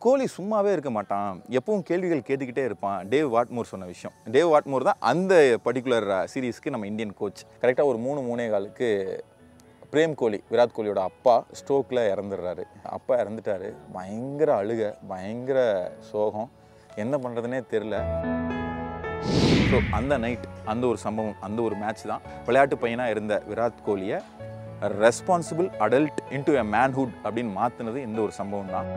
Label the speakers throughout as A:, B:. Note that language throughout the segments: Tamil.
A: கோலி சும்மாவே இருக்க மாட்டான் எப்பவும் கேள்விகள் கேட்டுக்கிட்டே இருப்பான் டேவ் வாட்மோர் சொன்ன விஷயம் டேவ் வாட்மோர் தான் அந்த பர்டிகுலர் சீரீஸ்க்கு நம்ம இந்தியன் கோச் கரெக்டாக ஒரு மூணு மூணே காலுக்கு பிரேம் கோலி விராட் கோலியோட அப்பா ஸ்ட்ரோக்கில் இறந்துடுறாரு அப்பா இறந்துட்டாரு பயங்கர அழுக பயங்கர சோகம் என்ன பண்ணுறதுனே தெரில ஸோ அந்த நைட் அந்த ஒரு சம்பவம் அந்த ஒரு மேட்ச் தான் விளையாட்டு பையனாக இருந்த விராட் கோலியை responsible adult into a manhood அப்படின்னு மாற்றினது இந்த ஒரு சம்பவம் தான்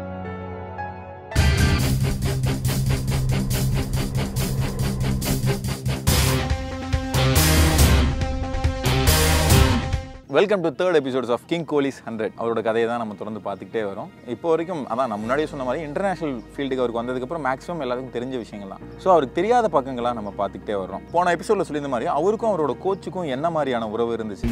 A: welcome to third episodes of king Kohli's hundred அவரோட கதையை தான் நம்ம தொடர்ந்து பார்த்துக்கிட்டே வரோம் இப்போ வரைக்கும் அதான் நான் முன்னாடியே சொன்ன மாதிரி இன்டர்நேஷனல் ஃபீல்டுக்கு அவருக்கு வந்ததுக்கப்புறம் மேக்ஸிமம் எல்லாருக்கும் தெரிஞ்ச விஷயங்கள் தான் ஸோ அவருக்கு தெரியாத பக்கங்களாக நம்ம பார்த்துக்கிட்டே வரோம் போன எபிசோடில் சொல்லியிருந்த மாதிரி அவருக்கும் அவரோட கோச்சுக்கும் என்ன மாதிரியான உறவு இருந்துச்சு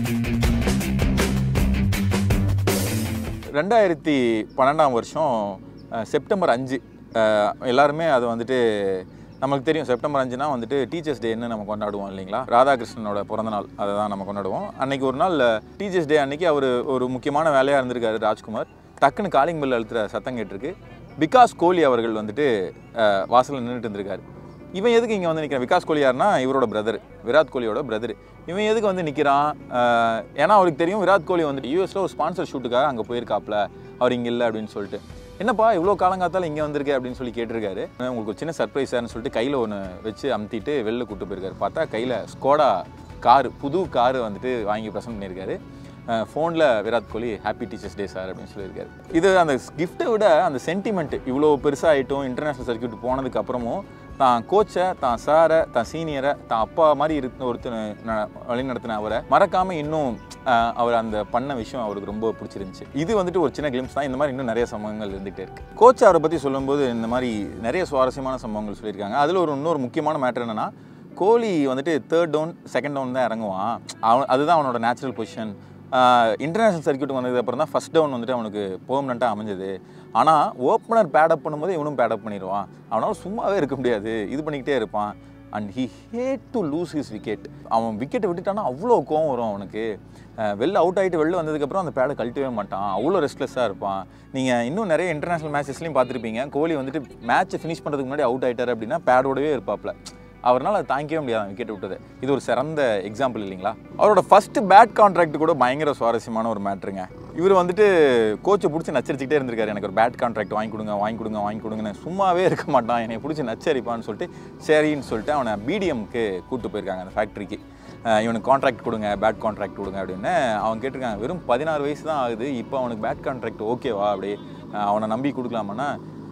A: ரெண்டாயிரத்தி பன்னெண்டாம் வருஷம் அஹ், செப்டம்பர் அஞ்சு அஹ், எல்லாருமே அது வந்துட்டு நமக்கு தெரியும் செப்டம்பர் அஞ்சுனா வந்துட்டு டீச்சர்ஸ் டேன்னு நம்ம கொண்டாடுவோம் இல்லைங்களா ராதாகிருஷ்ணனோட பிறந்த நாள் அதை தான் நம்ம கொண்டாடுவோம் அன்னைக்கு ஒரு நாள் டீச்சர்ஸ் டே அன்னைக்கு அவர் ஒரு முக்கியமான வேலையாக இருந்திருக்காரு ராஜ்குமார் டக்குன்னு காலிங் பெல் அழுத்துற சத்தம் கேட்டிருக்கு விகாஸ் கோலி அவர்கள் வந்துட்டு அஹ், வாசல்ல நின்றுட்டு இருந்திருக்காரு இவன் எதுக்கு இங்கே வந்து நிற்கிறான் விகாஸ் கோலி யாருன்னா இவரோட பிரதர் விராட் கோலியோட பிரதர் இவன் எதுக்கு வந்து நிற்கிறான் ஏன்னா அவருக்கு தெரியும் விராட் கோலி வந்துட்டு யூஎஸில் ஒரு ஸ்பான்சர் ஷூட்டுக்காக அங்கே போயிருக்காப்ல அவர் இங்கே இல்லை அப்படின்னு சொல்லிட்டு என்னப்பா இவ்வளோ காலங்காத்தால இங்கே வந்திருக்கே அப்படின்னு சொல்லி கேட்டிருக்காரு அஹ் உங்களுக்கு ஒரு சின்ன சர்ப்ரைஸான்னு சொல்லிட்டு கையில் ஒன்று வச்சு அமுத்திட்டு வெளில கூட்டு போயிருக்காரு பார்த்தா கையில் ஸ்கோடா காரு புது காரு வந்துட்டு வாங்கி ப்ரெசென்ட் பண்ணியிருக்காரு ஃபோனில் Virat Kohli happy teachers day sir அப்படின்னு சொல்லியிருக்காரு இது அந்த கிஃப்ட்டை விட அந்த சென்டிமெண்ட் இவ்வளோ பெருசாகிட்டும் இன்டர்நேஷ்னல் சர்க்கியூட் போனதுக்கு அப்புறமும் தான் கோச்சை தான் சாரை தான் சீனியரை தான் அப்பா மாதிரி இருந்த ஒருத்தர் ந- வழிநடத்தின அவரை மறக்காமல் இன்னும் ஆஹ், அவர் அந்த பண்ண விஷயம் அவருக்கு ரொம்ப பிடிச்சிருந்துச்சு இது வந்துட்டு ஒரு சின்ன கிளிம்ஸ் தான் இந்த மாதிரி இன்னும் நிறைய சம்பவங்கள் இருந்துகிட்டே இருக்கு கோச் அவரை பற்றி சொல்லும்போது இந்த மாதிரி நிறைய சுவாரஸ்யமான சம்பவங்கள் சொல்லியிருக்காங்க அதில் ஒரு இன்னொரு முக்கியமான மேட்டர் என்னன்னா கோலி வந்துட்டு தேர்ட் டவுன் செகண்ட் டவுன் தான் இறங்குவான் அவன் அதுதான் அவனோட நேச்சுரல் பொசிஷன் இன்டர்நேஷனல் சர்க்கியூட் வந்ததுக்கு அப்புறம் தான் ஃபஸ்ட் டவுன் வந்துட்டு அவனுக்கு பெர்மனெண்ட்டாக அமைஞ்சது ஆனால் ஓப்பனர் பேடப் பண்ணும்போது இவனும் பேடப் பண்ணிடுவான் அவனால் சும்மாவே இருக்க முடியாது இது பண்ணிக்கிட்டே இருப்பான் and he had to lose his wicket அவன் விக்கெட்டை விட்டுட்டானா அவ்வளோ கோவம் வரும் அவனுக்கு அஹ் வெளில அவுட் ஆகிட்டு வெளில வந்ததுக்கப்புறம் அந்த பேடை கழட்டவே மாட்டான் அவ்வளோ ரெஸ்ட்லெஸ்ஸாக இருப்பான் நீங்கள் இன்னும் நிறைய இன்டர்நேஷனல் மேட்சஸ்லையும் பார்த்துருப்பீங்க கோலி வந்துட்டு மேட்ச்சை ஃபினிஷ் பண்ணுறதுக்கு முன்னாடி அவுட் ஆகிட்டார் அப்படின்னா பேடோடவே இருப்பாப்ல அவரால் அதை தாங்கிக்கவே முடியாது விக்கெட் விட்டது இது ஒரு சிறந்த எக்ஸாம்பிள் இல்லைங்களா அவரோட ஃபர்ஸ்ட் பேட் கான்ட்ராக்ட் கூட பயங்கர சுவாரஸ்யமான ஒரு மேட்ருங்க இவர் வந்துட்டு கோச்சை பிடிச்சி நச்சரிச்சுக்கிட்டே இருந்திருக்காரு எனக்கு ஒரு பேட் கான்ட்ராக்ட் வாங்கி கொடுங்க வாங்கி கொடுங்க வாங்கி கொடுங்கன்னு சும்மாவே இருக்க மாட்டான் என்னை பிடிச்சி நச்சரிப்பான்னு சொல்லிட்டு சரின்னு சொல்லிட்டு அவனை பிடிஎம்க்கு கூப்பிட்டு போயிருக்காங்க அந்த ஃபேக்ட்ரிக்கு இவனுக்கு கான்ட்ராக்ட் கொடுங்க பேட் கான்ட்ராக்ட் கொடுங்க அப்படின்னு அவன் கேட்டிருக்காங்க வெறும் பதினாறு வயசு தான் ஆகுது இப்போ அவனுக்கு பேட் கான்ட்ராக்ட் ஓகேவா அப்படி அஹ் அவனை நம்பி கொடுக்கலாமான்னா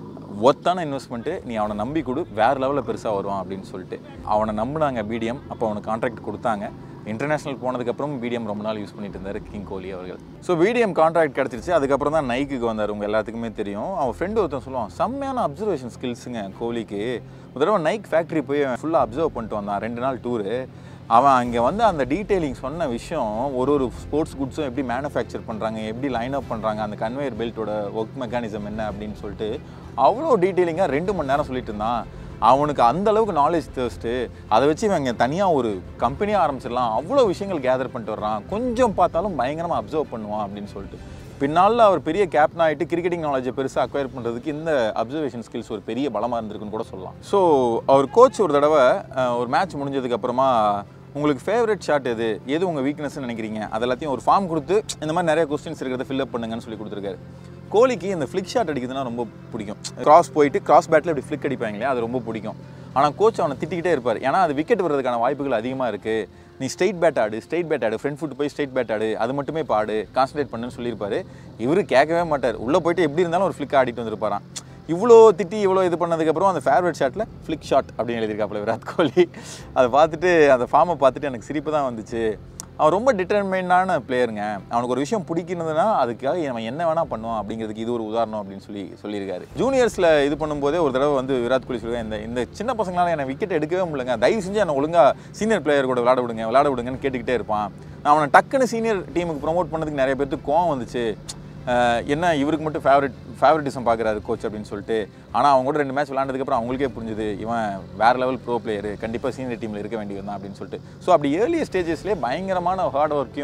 A: ஒத்தான இன்வெஸ்ட்மெண்ட்டு நீ அவனை நம்பி கொடு வேறு லெவலில் பெருசாக வருவான் அப்படின்னு சொல்லிட்டு அவனை நம்பினாங்க பிடிஎம் அப்போ அவனுக்கு கான்ட்ராக்ட் கொடுத்தாங்க இன்டர்நேஷனல் போனதுக்கப்புறம் பிடிஎம் ரொம்ப நாள் யூஸ் பண்ணிட்டு இருந்தார் கிங் கோலி அவர்கள் ஸோ பிடிஎம் கான்ட்ராக்ட் கிடச்சிருச்சு அதுக்கப்புறம் தான் நைக்குக்கு வந்தார் உங்கள் எல்லாத்துக்குமே தெரியும் அவன் ஃப்ரெண்டு ஒருத்தன் சொல்லுவான் செம்மையான அப்சர்வேஷன் ஸ்கில்ஸுங்க கோலிக்கு ஒரு தடவை நைக் ஃபேக்ட்ரி போய் ஃபுல்லாக அப்சர்வ் பண்ணிட்டு வந்தான் ரெண்டு நாள் டூரு அவன் அங்கே வந்து அந்த டீட்டெயிலிங் சொன்ன விஷயம் ஒரு ஒரு ஸ்போர்ட்ஸ் குட்ஸும் எப்படி மேனுஃபேக்சர் பண்ணுறாங்க எப்படி லைன் அப் பண்ணுறாங்க அந்த கன்வேயர் பெல்ட்டோட ஒர்க் மெக்கானிசம் என்ன அப்படின்னு சொல்லிட்டு அவ்வளோ டீட்டெயிலிங்காக ரெண்டு மணி நேரம் சொல்லிட்டு இருந்தான் அவனுக்கு அந்த அளவுக்கு நாலேஜ் தேர்ஸ்ட்டு அதை வச்சு இவங்க தனியாக ஒரு கம்பெனியாக ஆரம்பிச்சிடலாம் அவ்வளோ விஷயங்கள் கேதர் பண்ணிட்டு வர்றான் கொஞ்சம் பார்த்தாலும் பயங்கரமாக அப்சர்வ் பண்ணுவான் அப்படின்னு சொல்லிட்டு பின்னால் அவர் பெரிய கேப்டன் ஆகிட்டு கிரிக்கெட்டிங் நாலேஜை பெருசாக அக்வயர் பண்ணுறதுக்கு இந்த அப்சர்வேஷன் ஸ்கில்ஸ் ஒரு பெரிய பலமாக இருந்திருக்குன்னு கூட சொல்லலாம் ஸோ அவர் கோச் ஒரு தடவை அஹ், ஒரு மேட்ச் முடிஞ்சதுக்கு அப்புறமா உங்களுக்கு ஃபேவரட் ஷாட் எது எது உங்கள் வீக்னஸ்னு நினைக்கிறீங்க அது எல்லாத்தையும் ஒரு ஃபார்ம் கொடுத்து இந்த மாதிரி நிறைய கொஸ்டின்ஸ் இருக்கிறத ஃபில்அப் பண்ணுங்கன்னு சொல்லி கொடுத்துருக்காரு கோலிக்கு இந்த ஃப்ளிக் ஷாட் அடிக்கிறதுனா ரொம்ப பிடிக்கும் கிராஸ் போயிட்டு கிராஸ் பேட்டில் இப்படி ஃப்ளிக் அடிப்பாங்க இல்லையா அது ரொம்ப பிடிக்கும் ஆனால் கோச் அவனை திட்டிக்கிட்டே இருப்பார் ஏன்னா அது விக்கெட் வர்றதுக்கான வாய்ப்புகள் அதிகமாக இருக்குது நீ ஸ்ட்ரைட் பேட் ஆடு ஸ்ட்ரைட் பேட் ஆடு ஃப்ரண்ட் ஃபுட் போய் ஸ்ட்ரைட் பேட் ஆடு அது மட்டுமே பாடு கான்சன்ட்ரேட் பண்ணுன்னு சொல்லியிருப்பாரு இவரு கேட்கவே மாட்டார் உள்ளே போயிட்டு எப்படி இருந்தாலும் ஒரு ஃப்ளிக் ஆடிட்டு வந்திருப்பாராம் இவ்வளோ திட்டி இவ்வளோ இது பண்ணதுக்கப்புறம் அந்த ஃபேவரட் ஷாட்டில் ஃப்ளிக் ஷாட் அப்படின்னு எழுதியிருக்காப்புல விராட் கோலி அதை பார்த்துட்டு அந்த ஃபார்மை பார்த்துட்டு எனக்கு சிரிப்பு தான் வந்துச்சு அவன் ரொம்ப டிட்டர்மைண்டான பிளேயருங்க அவனுக்கு ஒரு விஷயம் பிடிக்கிறதுனா அதுக்காக அவன் என்ன வேணால் பண்ணுவான் அப்படிங்கிறதுக்கு இது ஒரு உதாரணம் அப்படின்னு சொல்லி சொல்லியிருக்காரு ஜூனியர்ஸில் இது பண்ணும்போதே ஒரு தடவை வந்து விராட் கோலி சொல்லுவேன் இந்த இந்த சின்ன பசங்களால என்னை விக்கெட் எடுக்கவே முடியலங்க தயவு செஞ்சு என்னை ஒழுங்காக சீனியர் பிளேயர் கூட விளாட விடுங்க விளாட விடுங்கன்னு கேட்டுக்கிட்டே இருப்பான் நான் அவனை டக்குன்னு சீனியர் டீமுக்கு ப்ரோமோட் பண்ணதுக்கு நிறைய பேருக்கு கோவம் வந்துச்சு அஹ் என்ன இவருக்கு மட்டும் ஃபேவரட் ஃபேவரட்டிசம் பார்க்குறாரு கோச் அப்படின்னு சொல்லிட்டு ஆனால் அவங்க கூட ரெண்டு மேட்ச் விளாண்டதுக்கப்புறம் அவங்களுக்கே புரிஞ்சுது இவன் வேறு லெவல் ப்ரோ பிளேயர் கண்டிப்பாக சீனியர் டீமில் இருக்க வேண்டியது தான் அப்படின்னு சொல்லிட்டு ஸோ அப்படி ஏர்லி ஸ்டேஜஸ்லேயே பயங்கரமான ஹார்ட் ஒர்க்கையும்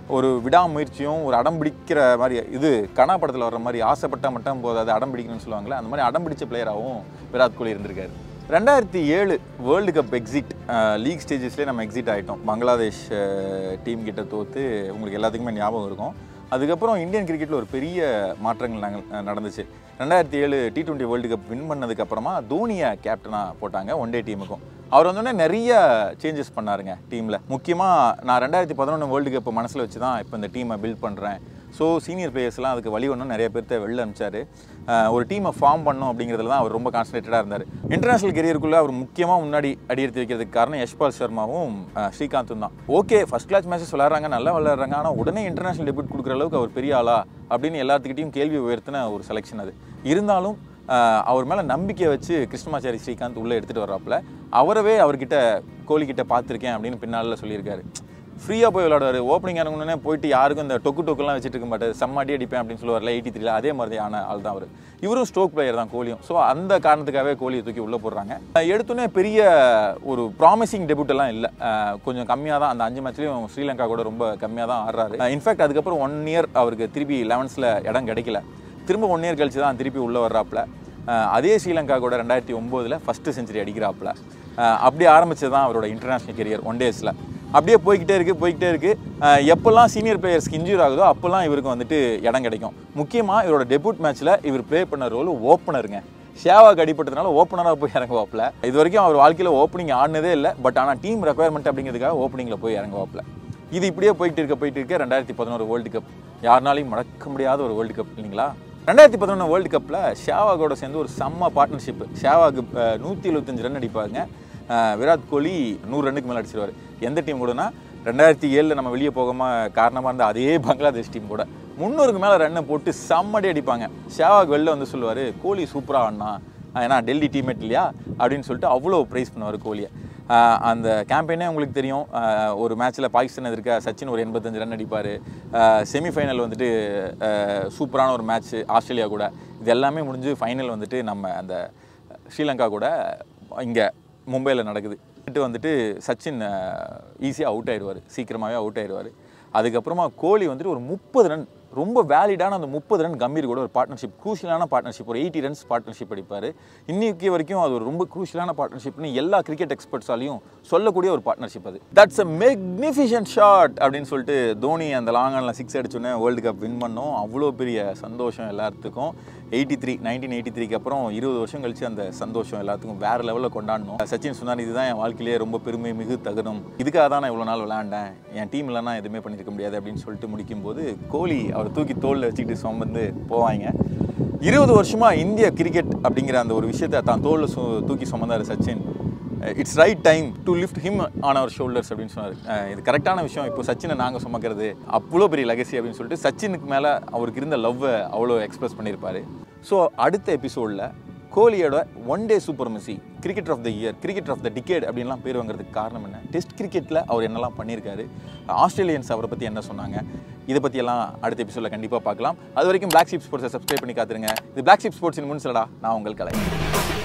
A: ஒரு விடாமுயற்சியும் ஒரு அடம் பிடிக்கிற மாதிரி இது கனா படத்தில் வர்ற மாதிரி ஆசைப்பட்டா மட்டும் போதாது அடம் பிடிக்கணும்னு சொல்லுவாங்களே அந்த மாதிரி அடம் பிடிச்ச பிளேயராகவும் விராட் கோலி இருந்திருக்காரு ரெண்டாயிரத்தி ஏழு வேர்ல்டு கப் எக்ஸிட் லீக் ஸ்டேஜஸ்லேயே நம்ம எக்ஸிட் ஆகிட்டோம் பங்களாதேஷ் டீம் கிட்ட தோற்று உங்களுக்கு எல்லாத்துக்குமே ஞாபகம் இருக்கும் அதுக்கப்புறம் இந்தியன் கிரிக்கெட்டில் ஒரு பெரிய மாற்றங்கள் நாங்கள் நடந்துச்சு ரெண்டாயிரத்தி ஏழு T twenty world cup win பண்ணதுக்கப்புறமா தோனியை கேப்டனாக போட்டாங்க ஒன் டே டீமுக்கும் அவர் வந்தோடனே நிறைய சேஞ்சஸ் பண்ணாருங்க டீமில் முக்கியமாக நான் ரெண்டாயிரத்தி பதினொன்று வேர்ல்டு கப் மனசில் வச்சு தான் இப்போ இந்த டீமை பில்ட் பண்ணுறேன் ஸோ சீனியர் பிளேயர்ஸ்லாம் அதுக்கு வழி ஒன்றும் நிறைய பேர்த்த வெளில அனுப்பிச்சாரு அஹ் ஒரு டீமை ஃபார்ம் பண்ணணும் அப்படிங்கிறதுல தான் அவர் ரொம்ப கான்சன்ட்ரேட்டடாக இருந்தார் இன்டர்நேஷனல் கெரியருக்குள்ளே அவர் முக்கியமாக முன்னாடி அடி எடுத்து வைக்கிறதுக்கு காரணம் யஷ்பால் சர்மாவும் அஹ் ஸ்ரீகாந்தும் தான் ஓகே ஃபஸ்ட் கிளாஸ் மேட்சஸ் விளையாடுறாங்க நல்லா விளையாடுறாங்க ஆனால் உடனே இன்டர்நேஷனல் டெபியூட் கொடுக்குற அளவுக்கு அவர் பெரிய ஆளா அப்படின்னு எல்லாத்துக்கிட்டையும் கேள்வி உயர்த்தின ஒரு செலெக்ஷன் அது இருந்தாலும் ஆஹ் அவர் மேலே நம்பிக்கை வச்சு கிருஷ்ணமாச்சாரி ஸ்ரீகாந்த் உள்ளே எடுத்துகிட்டு வர்றாப்புல அவரவே அவர்கிட்ட கோலி கிட்ட பார்த்துருக்கேன் அப்படின்னு பின்னால் சொல்லியிருக்காரு ஃப்ரீயாக போய் விளையாடுவார் ஓப்பனிங் இறங்கணுன்னே போயிட்டு யாருக்கும் இந்த டொக்கு டொக்குலாம் வச்சுட்டு இருக்க மாட்டார் செம்ம அடி அடிப்பேன் அப்படின்னு சொல்லுவார்ல எயிட்டி த்ரீல அதே மாதிரி ஆன ஆள் தான் அவர் இவரும் ஸ்ட்ரோக் பிளேயர் தான் கோலியும் ஸோ அந்த காரணத்துக்காகவே கோலியை தூக்கி உள்ளே போடுறாங்க அஹ் எடுத்தோன்னே பெரிய ஒரு ப்ராமிசிங் டெபியூட் எல்லாம் இல்லை அஹ் கொஞ்சம் கம்மியாக தான் அந்த அஞ்சு மேட்ச்லேயும் ஸ்ரீலங்கா கூட ரொம்ப கம்மியாக தான் ஆடுறாரு இன்ஃபேக்ட் அதுக்கப்புறம் ஒன் இயர் அவருக்கு திருப்பி லெவன்ஸில் இடம் கிடைக்கல திரும்ப ஒன் இயர் கழிச்சு தான் திருப்பி உள்ளே வர்றாப்புல அஹ் அதே ஸ்ரீலங்கா கூட ரெண்டாயிரத்தி ஒம்போதில் ஃபஸ்ட்டு செஞ்சுரி அடிக்கிறாப்புல அஹ் அப்படி ஆரம்பிச்சது தான் அவரோட இன்டர்நேஷனல் கெரியர் ஒன் டேஸில் அப்படியே போய்கிட்டே இருக்குது போய்கிட்டே இருக்குது எப்போல்லாம் சீனியர் பிளேயர்ஸ்க்கு இன்ஜூர் ஆகுதோ அப்போல்லாம் இவருக்கு வந்துட்டு இடம் கிடைக்கும் முக்கியமாக இவரோட டெபியூட் மேட்ச்சில் இவர் ப்ளே பண்ண ரோல் ஓப்பனருங்க ஷேவாக்கு அடிப்பட்டதுனால ஓப்பனராக போய் இறங்குவாப்பில் இது வரைக்கும் அவர் வாழ்க்கையில் ஓப்பனிங் ஆடினதே இல்லை பட் ஆனால் டீம் ரெக்குயர்மெண்ட் அப்படிங்கிறதுக்காக ஓப்பனிங்கில் போய் இறங்குவாப்பில் இது இப்படியே போயிட்டு இருக்க போயிட்டு இருக்க ரெண்டாயிரத்தி பதினோரு வேர்ல்டு கப் யாருனாலையும் மறக்க முடியாத ஒரு வேர்ல்டு கப் இல்லைங்களா ரெண்டாயிரத்தி பதினொன்று வேர்ல்டு கப்பில் ஷேவாகோட சேர்ந்து ஒரு செம்ம பார்ட்னர்ஷிப் ஷேவாக்கு நூற்றி எழுபத்தஞ்சு ரன் அடிப்பாருங்க அஹ் விராட் கோலி நூறு ரன்னுக்கு மேலே அடிச்சிருவார் எந்த டீம் கூடனா ரெண்டாயிரத்தி ஏழில் நம்ம வெளியே போகாம காரணமாக இருந்த அதே பங்களாதேஷ் டீம் கூட முந்நூறுக்கு மேலே ரன்னை போட்டு செம்மடி அடிப்பாங்க ஷேவாக் வெளில வந்து சொல்லுவார் கோலி சூப்பராக ஆடினா ஏன்னா டெல்லி டீம்மேட் இல்லையா அப்படின்னு சொல்லிட்டு அவ்வளோ ப்ரைஸ் பண்ணுவார் கோலியை ஆஹ் அந்த கேம்பெயினே உங்களுக்கு தெரியும் ஆஹ் ஒரு மேட்ச்சில் பாகிஸ்தான் எதிர்க்க சச்சின் ஒரு எண்பத்தஞ்சு ரன் அடிப்பார் செமிஃபைனல் வந்துட்டு ஆஹ் சூப்பரான ஒரு மேட்ச் ஆஸ்திரேலியா கூட இது எல்லாமே முடிஞ்சு ஃபைனல் வந்துட்டு நம்ம அந்த ஸ்ரீலங்கா கூட இங்கே மும்பையில் நடக்குது வந்துட்டு வந்துட்டு சச்சின் ஈஸியாக அவுட் ஆயிடுவார் சீக்கிரமாகவே அவுட் ஆயிடுவார் அதுக்கப்புறமா கோலி வந்துட்டு ஒரு முப்பது ரன் ரொம்ப வேலிடான அந்த முப்பது ரன் கம்பீர் கூட ஒரு பார்ட்னர்ஷிப் க்ரூஷியலான பார்ட்னர்ஷிப் ஒரு எயிட்டி ரன்ஸ் பார்ட்னர்ஷிப் அடிப்பார் இன்னைக்கு வரைக்கும் அது ஒரு ரொம்ப க்ரூஷியலான பார்ட்னர்ஷிப்னு எல்லா கிரிக்கெட் எக்ஸ்பர்ட்ஸாலையும் சொல்லக்கூடிய ஒரு பார்ட்னர்ஷிப் அது தட்ஸ் அ மேக்னிஃபிஷன்ட் ஷாட் அப்படின்னு சொல்லிட்டு தோனி அந்த லாங் ஆனில் சிக்ஸ் அடிச்சோன்னே வேர்ல்டு கப் வின் பண்ணோம் அவ்வளோ பெரிய சந்தோஷம் எல்லாத்துக்கும் எயிட்டி த்ரீ நைன்டீன் எயிட்டி த்ரீக்கு அப்புறம் இருபது வருஷம் கழிச்சு அந்த சந்தோஷம் எல்லாத்துக்கும் வேற லெவலில் கொண்டாடணும் சச்சின் சொன்னார் இதுதான் என் வாழ்க்கையிலேயே ரொம்ப பெருமை மிகு தகுனம் இதுக்காக தான் நான் இவ்வளோ நாள் விளையாண்டேன் என் டீம் இல்லைனா எதுவுமே பண்ணியிருக்க முடியாது அப்படின்னு சொல்லிட்டு முடிக்கும்போது கோலி அவர் தூக்கி தோளில் வச்சுக்கிட்டு சுமந்து போவாங்க இருபது வருஷமா இந்திய கிரிக்கெட் அப்படிங்கிற அந்த ஒரு விஷயத்தை தான் தோளில் சு தூக்கி சுமந்தார் Sachin it's right time to lift him on our shoulders அப்படின்னு சொன்னார் அஹ் இது கரெக்டான விஷயம் இப்போ சச்சினை நாங்கள் சுமக்கிறது அவ்வளோ பெரிய லெகசி அப்படின்னு சொல்லிட்டு சச்சினுக்கு மேலே அவருக்கு இருந்த லவ்வை அவ்வளோ எக்ஸ்பிரஸ் பண்ணியிருப்பாரு ஸோ அடுத்த எபிசோடில் கோலியோட one day supremacy cricketer of the year cricketer of the decade அப்படின்லாம் பேர் வாங்குறதுக்கு காரணம் என்ன டெஸ்ட் கிரிக்கெட்டில் அவர் என்னெல்லாம் பண்ணியிருக்காரு ஆஸ்திரேலியன்ஸ் அவரை பற்றி என்ன சொன்னாங்க இதை பற்றியெல்லாம் அடுத்த எபிசோடில் கண்டிப்பாக பார்க்கலாம் அது வரைக்கும் பிளாக் ஷீப் ஸ்போர்ட்ஸை சப்ஸ்கிரைப் பண்ணி காத்துருங்க இது பிளாக் ஷீப் ஸ்போர்ட்ஸின் முன்சலடா நான் உங்கள் கலை